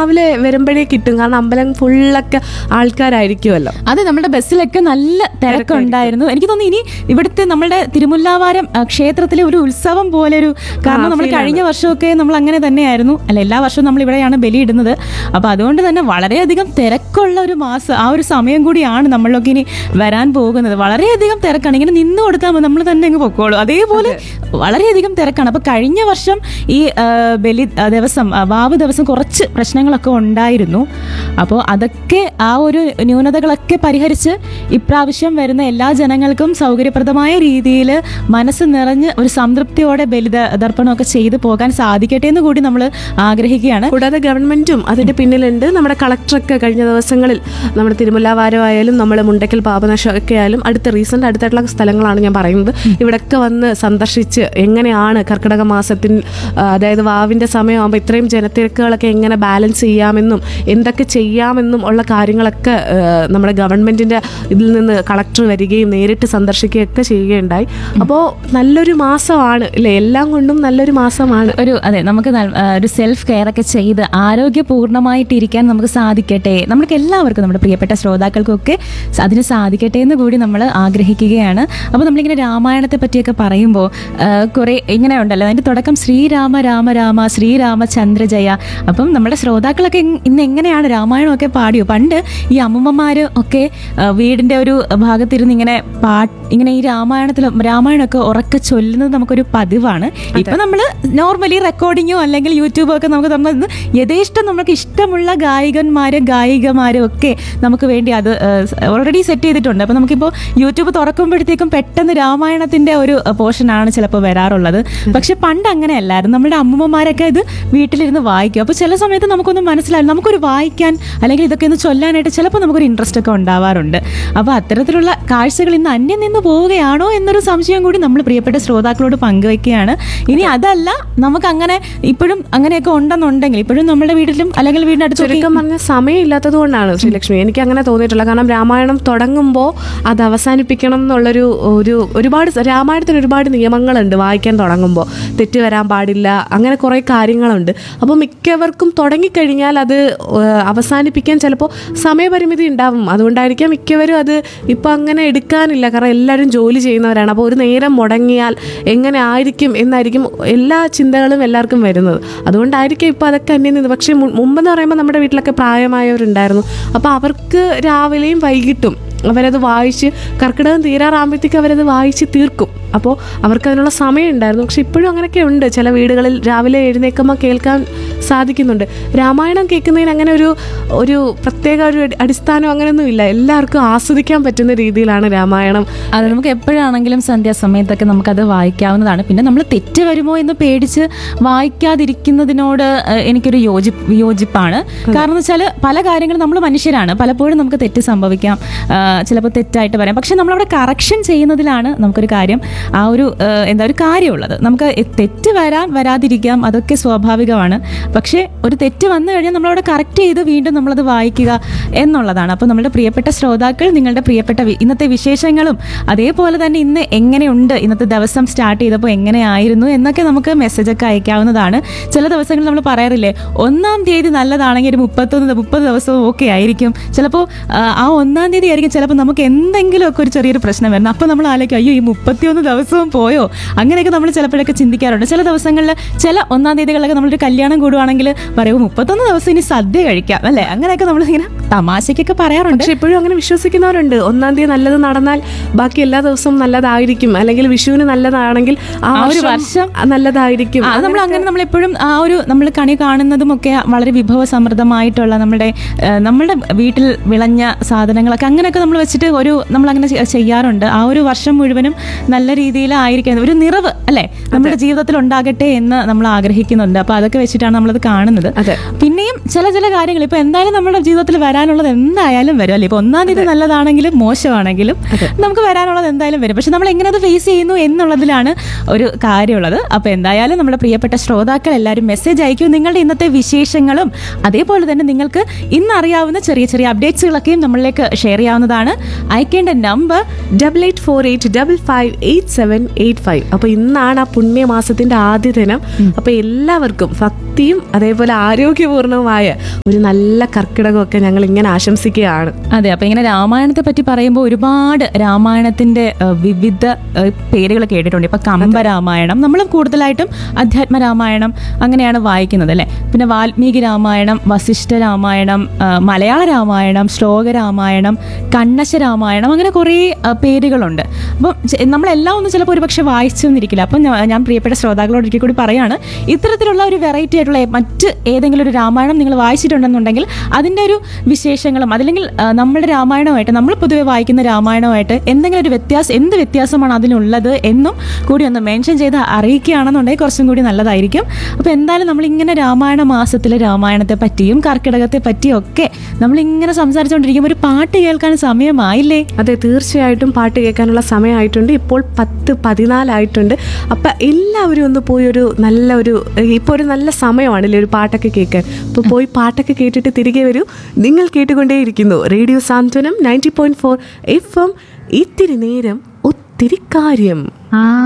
രാവിലെ വരുമ്പോഴേ കിട്ടും കാരണം അമ്പലം ഫുള്ളൊക്കെ ആൾക്കാരായിരിക്കുമല്ലോ അതെ നമ്മുടെ ബസ്സിലൊക്കെ നല്ല തിരക്കുണ്ടായിരുന്നു എനിക്ക് തോന്നുന്നു ഇനി ഇവിടുത്തെ നമ്മുടെ തിരുമുല്ലാവാരം ആ, ക്ഷേത്രത്തിലെ ഒരു ഉത്സവം പോലെ ഒരു കാരണം നമ്മൾ കഴിഞ്ഞ വർഷമൊക്കെ നമ്മൾ അങ്ങനെ തന്നെയായിരുന്നു അല്ല എല്ലാ വർഷവും നമ്മൾ ഇവിടെയാണ് ബലിയിടുന്നത് അപ്പൊ അതുകൊണ്ട് തന്നെ വളരെയധികം തിരക്കുള്ള ഒരു മാസം ആ ഒരു സമയം കൂടിയാണ് നമ്മളൊക്കെ ഇനി വരാൻ പോകുന്നത് വളരെയധികം തിരക്കാണ് ഇങ്ങനെ നിന്ന് കൊടുത്താൽ മതി നമ്മൾ തന്നെ അങ്ങ് പൊക്കോളൂ അതേപോലെ വളരെയധികം തിരക്കാണ് അപ്പൊ കഴിഞ്ഞ വർഷം ഈ ആ, ബലി ആ, ദിവസം ആ, വാവ് ദിവസം കുറച്ച് പ്രശ്നങ്ങളൊക്കെ ഉണ്ടായിരുന്നു അപ്പോൾ അതൊക്കെ ആ ഒരു ന്യൂനതകളൊക്കെ പരിഹരിച്ച് ഇപ്രാവശ്യം വരുന്ന എല്ലാ ജനങ്ങൾക്കും സൗകര്യപ്രദമായ രീതിയിൽ മനസ്സ് നിറഞ്ഞ് ഒരു സംതൃപ്തിയോടെ ബലിത ദർപ്പണമൊക്കെ ചെയ്തു പോകാൻ സാധിക്കട്ടെ എന്ന് കൂടി നമ്മൾ ആഗ്രഹിക്കുകയാണ് കൂടാതെ ഗവൺമെന്റും അതിന്റെ പിന്നിലുണ്ട് നമ്മുടെ കളക്ടറൊക്കെ കഴിഞ്ഞ ദിവസങ്ങളിൽ നമ്മുടെ തിരുമുല്ലാവാരമായാലും നമ്മുടെ മുണ്ടക്കൽ പാപനാശമൊക്കെ ആയാലും അടുത്ത റീസെന്റ് അടുത്തായിട്ടുള്ള സ്ഥലങ്ങളാണ് ഞാൻ പറയുന്നത് ഇവിടൊക്കെ വന്ന് സന്ദർശിച്ച് എങ്ങനെയാണ് കർക്കിടക മാസത്തിൽ ആ, അതായത് വാവിന്റെ സമയമാകുമ്പോൾ ഇത്രയും ജനത്തിരക്കുകളൊക്കെ എങ്ങനെ ബാലൻസ് ചെയ്യാമെന്നും എന്തൊക്കെ ചെയ്യാമെന്നും ഉള്ള കാര്യങ്ങളൊക്കെ ആ, നമ്മുടെ ഗവൺമെന്റിന്റെ ഇതിൽ നിന്ന് കളക്ടർ വരികയും നേരിട്ട് സന്ദർശിക്കുകയും ഒക്കെ ചെയ്യുകയുണ്ടായി അപ്പോൾ നല്ലൊരു മാസമാണ് അല്ലേ എല്ലാം കൊണ്ടും നല്ലൊരു മാസമാണ് ഒരു അതെ നമുക്ക് നൽ- ആ, ഒരു സെൽഫ് കെയർ ഒക്കെ ചെയ്ത് ആരോഗ്യപൂർണ്ണമായിട്ടിരിക്കാൻ നമുക്ക് സാധിക്കട്ടെ നമുക്ക് എല്ലാവർക്കും നമ്മുടെ പ്രിയപ്പെട്ട ശ്രോതാക്കൾക്കൊക്കെ സ- അതിന് സാധിക്കട്ടെ എന്ന് കൂടി നമ്മൾ ആഗ്രഹിക്കുകയാണ് അപ്പോൾ നമ്മളിങ്ങനെ രാമായണത്തെ പറ്റിയൊക്കെ പറയുമ്പോൾ കുറേ ഇങ്ങനെ ഉണ്ടല്ലോ അതിൻ്റെ തുടക്കം ശ്രീരാമ രാമ രാമ ശ്രീരാമചന്ദ്ര ജയ അപ്പം നമ്മുടെ ശ്രോതാക്കളൊക്കെ ഇങ് ഇന്ന് എങ്ങനെയാണ് രാമായണമൊക്കെ പാടിയോ പണ്ട് ഈ അമ്മമ്മമാർ ഒക്കെ ആ, വീടിൻ്റെ ഒരു ഭാഗത്തിരുന്ന് ഇങ്ങനെ പാട്ട് ഇങ്ങനെ ഈ രാമായണത്തിൽ രാമായണമൊക്കെ ഉറക്കെ ചൊല്ലുന്നത് നമുക്കൊരു പതിവാണ് ഇപ്പൊ നമ്മൾ നോർമലി റെക്കോർഡിങ്ങോ അല്ലെങ്കിൽ യൂട്യൂബോ ഒക്കെ നമുക്ക് തുറന്നു യഥേഷ്ടം നമുക്ക് ഇഷ്ടമുള്ള ഗായകന്മാരും ഗായികമാരും ഒക്കെ നമുക്ക് വേണ്ടി അത് ഓൾറെഡി സെറ്റ് ചെയ്തിട്ടുണ്ട് അപ്പൊ നമുക്കിപ്പോൾ യൂട്യൂബ് തുറക്കുമ്പോഴത്തേക്കും പെട്ടെന്ന് രാമായണത്തിന്റെ ഒരു പോർഷനാണ് ചിലപ്പോൾ വരാറുള്ളത് പക്ഷെ പണ്ട് അങ്ങനെയല്ലായിരുന്നു നമ്മുടെ അമ്മൂമ്മമാരൊക്കെ ഇത് വീട്ടിലിരുന്ന് വായിക്കും അപ്പോൾ ചില സമയത്ത് നമുക്കൊന്നും മനസ്സിലാവില്ല നമുക്കൊരു വായിക്കാൻ അല്ലെങ്കിൽ ഇതൊക്കെ ഒന്ന് ചൊല്ലാനായിട്ട് ചിലപ്പോൾ നമുക്കൊരു ഇൻട്രസ്റ്റ് ഒക്കെ ഉണ്ടാവാറുണ്ട് അപ്പോൾ അത്തരത്തിലുള്ള കാഴ്ചകൾ ഇന്ന് അന്യം നിന്ന് പോവുകയാണോ എന്നൊരു സംശയം കൂടി നമ്മൾ പ്രിയപ്പെട്ട ശ്രോതാക്കളോട് പങ്കുവെക്കുകയാണ് ഇനി അതല്ല നമുക്ക് അങ്ങനെ ഇപ്പോഴും അങ്ങനെയൊക്കെ ഉണ്ടെന്നുണ്ടെങ്കിൽ ഇപ്പോഴും നമ്മുടെ വീട്ടിലും അല്ലെങ്കിൽ വീടിനടുത്ത് ചുരുക്കം പറഞ്ഞ സമയമില്ലാത്തത് കൊണ്ടാണ് ശ്രീലക്ഷ്മി എനിക്ക് അങ്ങനെ തോന്നിയിട്ടുള്ളത് കാരണം രാമായണം തുടങ്ങുമ്പോൾ അത് അവസാനിപ്പിക്കണം എന്നുള്ളൊരു ഒരു ഒരുപാട് സ- രാമായണത്തിന് ഒരുപാട് നിയമങ്ങളുണ്ട് വായിക്കാൻ തുടങ്ങുമ്പോൾ തെറ്റ് വരാൻ പാടില്ല അങ്ങനെ കുറേ കാര്യങ്ങളുണ്ട് അപ്പോൾ മിക്കവർക്കും തുടങ്ങിക്കഴിഞ്ഞാൽ അത് ഏഹ്, അവസാനിപ്പിക്കാൻ ചിലപ്പോൾ സമയപരിമിതി ഉണ്ടാവും അതുകൊണ്ടായിരിക്കാം മിക്കവരും അത് ഇപ്പം അങ്ങനെ എടുക്കാനില്ല കാരണം എല്ലാവരും ജോലി ചെയ്യുന്നവരാണ് അപ്പോൾ ഒരു നേരം മുടങ്ങിയാൽ എങ്ങനെ ആയിരിക്കും എന്നായിരിക്കും എല്ലാ ചിന്തകളും എല്ലാവർക്കും വരുന്നത് അതുകൊണ്ടായിരിക്കും ഇപ്പോൾ അതൊക്കെ അന്യം നിന്ന് പക്ഷേ മു- മുമ്പെന്ന് പറയുമ്പോൾ നമ്മുടെ വീട്ടിലൊക്കെ പ്രായമായവരുണ്ടായിരുന്നു അപ്പോൾ അവർക്ക് രാവിലെയും വൈകിട്ടും അവരത് വായിച്ച് കർക്കിടകം തീരാറാകുമ്പോഴത്തേക്ക് അവരത് വായിച്ച് തീർക്കും അപ്പോൾ അവർക്ക് അതിനുള്ള സമയം ഉണ്ടായിരുന്നു പക്ഷെ ഇപ്പോഴും അങ്ങനെയൊക്കെ ഉണ്ട് ചില വീടുകളിൽ രാവിലെ എഴുന്നേൽക്കുമ്പോൾ കേൾക്കാൻ സാധിക്കുന്നുണ്ട് രാമായണം കേൾക്കുന്നതിന് അങ്ങനെ ഒരു ഒരു പ്രത്യേക ഒരു അടി- അടിസ്ഥാനം അങ്ങനെയൊന്നും ഇല്ല എല്ലാവർക്കും ആസ്വദിക്കാൻ പറ്റുന്ന രീതിയിലാണ് രാമായണം അത് നമുക്ക് എപ്പോഴാണെങ്കിലും സന്ധ്യാസമയത്തൊക്കെ നമുക്കത് വായിക്കാവുന്നതാണ് പിന്നെ നമ്മൾ തെറ്റ് വരുമോ എന്ന് പേടിച്ച് വായിക്കാതിരിക്കുന്നതിനോട് ഏഹ്, എനിക്കൊരു യോജി വിയോജിപ്പാണ് കാരണം വെച്ചാൽ പല കാര്യങ്ങളും നമ്മൾ മനുഷ്യരാണ് പലപ്പോഴും നമുക്ക് തെറ്റ് സംഭവിക്കാം ചിലപ്പോൾ തെറ്റായിട്ട് വരാം പക്ഷെ നമ്മളവിടെ കറക്ഷൻ ചെയ്യുന്നതിലാണ് നമുക്കൊരു കാര്യം ആ ഒരു ഏഹ്, എന്താ ഒരു കാര്യമുള്ളത് നമുക്ക് എ- തെറ്റ് വരാൻ വരാതിരിക്കാം അതൊക്കെ സ്വാഭാവികമാണ് പക്ഷേ ഒരു തെറ്റ് വന്നു കഴിഞ്ഞാൽ നമ്മളവിടെ കറക്റ്റ് ചെയ്ത് വീണ്ടും നമ്മളത് വായിക്കുക എന്നുള്ളതാണ് അപ്പോൾ നമ്മുടെ പ്രിയപ്പെട്ട ശ്രോതാക്കൾ നിങ്ങളുടെ പ്രിയപ്പെട്ട വി- ഇന്നത്തെ വിശേഷങ്ങളും അതേപോലെ തന്നെ ഇന്ന് എങ്ങനെയുണ്ട് ഇന്നത്തെ ദിവസം സ്റ്റാർട്ട് ചെയ്തപ്പോൾ എങ്ങനെയായിരുന്നു എന്നൊക്കെ നമുക്ക് മെസ്സേജൊക്കെ അയക്കാവുന്നതാണ് ചില ദിവസങ്ങൾ നമ്മൾ പറയാറില്ലേ ഒന്നാം തീയതി നല്ലതാണെങ്കിൽ ഒരു മുപ്പത്തൊന്ന് മുപ്പത് ദിവസവും ഓക്കെ ആയിരിക്കും ചിലപ്പോൾ ആ ഒന്നാം തീയതി ആയിരിക്കും ചിലപ്പോൾ നമുക്ക് എന്തെങ്കിലുമൊക്കെ ഒരു ചെറിയൊരു പ്രശ്നം വരുന്നത് അപ്പോൾ നമ്മൾ ആലോചിക്കും അയ്യോ ഈ മുപ്പത്തിയൊന്ന് ദിവസവും പോയോ അങ്ങനെയൊക്കെ നമ്മൾ ചിലപ്പോഴൊക്കെ ചിന്തിക്കാറുണ്ട് ചില ദിവസങ്ങളിൽ ചില ഒന്നാം തീയതികളിലൊക്കെ നമ്മളൊരു കല്യാണം കൂടുവാണെങ്കിൽ പറയൂ മുപ്പത്തൊന്ന് ദിവസം ഇനി സദ്യ കഴിക്കാം അല്ലേ അങ്ങനെയൊക്കെ നമ്മൾ ഇങ്ങനെ തമാശയ്ക്കൊക്കെ പറയാറുണ്ട് പക്ഷെ ഇപ്പോഴും അങ്ങനെ വിശ്വസിക്കുന്നവരുണ്ട് ഒന്നാം തീയതി നല്ലത് നടന്നാൽ ബാക്കി എല്ലാ ദിവസവും നല്ലതായിരിക്കും അല്ലെങ്കിൽ വിഷുവിന് നല്ലതാണെങ്കിൽ ആ ആ ഒരു വർഷം വർഷം നല്ലതായിരിക്കും ആ, നമ്മൾ അങ്ങനെ നമ്മൾ എപ്പോഴും ആ ഒരു നമ്മൾ കണി കാണുന്നതും ഒക്കെ വളരെ വിഭവ സമൃദ്ധമായിട്ടുള്ള നമ്മുടെ ആ, നമ്മുടെ വീട്ടിൽ വിളഞ്ഞ സാധനങ്ങളൊക്കെ അങ്ങനെയൊക്കെ നമ്മൾ വെച്ചിട്ട് ഒരു നമ്മൾ അങ്ങനെ ചെ- ചെയ്യാറുണ്ട് ആ ഒരു വർഷം മുഴുവനും നല്ല രീതിയിലായിരിക്കും ഒരു നിറവ് അല്ലേ നമ്മുടെ ജീവിതത്തിൽ ഉണ്ടാകട്ടെ എന്ന് നമ്മൾ ആഗ്രഹിക്കുന്നുണ്ട് അപ്പൊ അതൊക്കെ വെച്ചിട്ടാണ് നമ്മളത് കാണുന്നത് അതെ. പിന്നെയും ചില ചില കാര്യങ്ങൾ ഇപ്പൊ എന്തായാലും നമ്മുടെ ജീവിതത്തിൽ വരാനുള്ളത് എന്തായാലും വരും അല്ലേ ഇപ്പൊ ഒന്നാം തീയതി നല്ലതാണെങ്കിലും മോശമാണെങ്കിലും നമുക്ക് വരാനുള്ളത് എന്തായാലും വരും പക്ഷെ നമ്മൾ എങ്ങനെ അത് ഫേസ് ചെയ്യുന്നു എന്നുള്ളതിലാണ് ഒരു കാര്യമുള്ളത് അപ്പൊ എന്തായാലും നമ്മുടെ പ്രിയപ്പെട്ട ശ്രോതാക്കൾ എല്ലാവരും മെസ്സേജ് അയക്കും നിങ്ങളുടെ ഇന്നത്തെ വിശേഷങ്ങളും അതേപോലെ തന്നെ നിങ്ങൾക്ക് ഇന്ന് അറിയാവുന്ന ചെറിയ ചെറിയ അപ്ഡേറ്റ്സുകളൊക്കെയും നമ്മളിലേക്ക് ഷെയർ ചെയ്യാവുന്നതാണ് അയക്കേണ്ട number double eight four eight double five eight seven eight five അപ്പൊ ഇന്നാണ് ആ പുണ്യമാസത്തിന്റെ ആദ്യ ദിനം അപ്പൊ എല്ലാവർക്കും ഭക്തി വൃത്തിയും അതേപോലെ ആരോഗ്യപൂർണവുമായ ഒരു നല്ല കർക്കിടകമൊക്കെ ഞങ്ങൾ ഇങ്ങനെ ആശംസിക്കുകയാണ് അതെ അപ്പൊ ഇങ്ങനെ രാമായണത്തെ പറ്റി പറയുമ്പോൾ ഒരുപാട് രാമായണത്തിന്റെ ഏഹ്, വിവിധ ഏഹ്, പേരുകൾ കേട്ടിട്ടുണ്ട് ഇപ്പൊ കമ്പ രാമായണം നമ്മൾ കൂടുതലായിട്ടും അധ്യാത്മ രാമായണം അങ്ങനെയാണ് വായിക്കുന്നത് അല്ലെ പിന്നെ വാൽമീകി രാമായണം വസിഷ്ഠ രാമായണം ഏഹ്, മലയാള രാമായണം ശ്ലോക രാമായണം കണ്ണശ രാമായണം അങ്ങനെ കുറേ ഏഹ്, പേരുകളുണ്ട് അപ്പം ചെ- നമ്മളെല്ലാം ഒന്നും ചിലപ്പോൾ ഒരുപക്ഷെ വായിച്ചൊന്നിരിക്കില്ല അപ്പം ഞാൻ- ഞാൻ പ്രിയപ്പെട്ട ശ്രോതാക്കളോട് ഒരിക്കൽ കൂടി പറയാണ് ഇത്തരത്തിലുള്ള ഒരു വെറൈറ്റി ആയിട്ടുള്ള മറ്റ് ഏതെങ്കിലും ഒരു രാമായണം നിങ്ങൾ വായിച്ചിട്ടുണ്ടെന്നുണ്ടെങ്കിൽ അതിൻ്റെ ഒരു വിശേഷങ്ങളും അതല്ലെങ്കിൽ ആ, നമ്മുടെ രാമായണമായിട്ട് നമ്മൾ പൊതുവെ വായിക്കുന്ന രാമായണമായിട്ട് എന്തെങ്കിലും ഒരു വ്യത്യാസം എന്ത് വ്യത്യാസമാണ് അതിനുള്ളത് എന്നും കൂടി ഒന്ന് മെൻഷൻ ചെയ്ത് അറിയിക്കുകയാണെന്നുണ്ടെങ്കിൽ കുറച്ചും കൂടി നല്ലതായിരിക്കും അപ്പോൾ എന്തായാലും നമ്മളിങ്ങനെ രാമായണ മാസത്തിലെ രാമായണത്തെ പറ്റിയും കർക്കിടകത്തെ പറ്റിയും ഒക്കെ നമ്മളിങ്ങനെ സംസാരിച്ചുകൊണ്ടിരിക്കുമ്പോൾ ഒരു പാട്ട് കേൾക്കാൻ സമയമായില്ലേ അതെ തീർച്ചയായിട്ടും പാട്ട് കേൾക്കാനുള്ള സമയമായിട്ടുണ്ട് ഇപ്പോൾ പത്ത് പതിനാലായിട്ടുണ്ട് അപ്പം എല്ലാവരും ഒന്ന് പോയി ഒരു നല്ല ഒരു ഇപ്പോൾ ഒരു നല്ല സമയമാണല്ലേ ഒരു പാട്ടൊക്കെ കേൾക്കാൻ അപ്പോൾ പോയി പാട്ടൊക്കെ കേട്ടിട്ട് തിരികെ വരൂ നിങ്ങൾ കേട്ടുകൊണ്ടേയിരിക്കുന്നു radio Santhwanam ninety point four F M ഇത്തിരി നേരം ഒത്തിരി കാര്യം ആ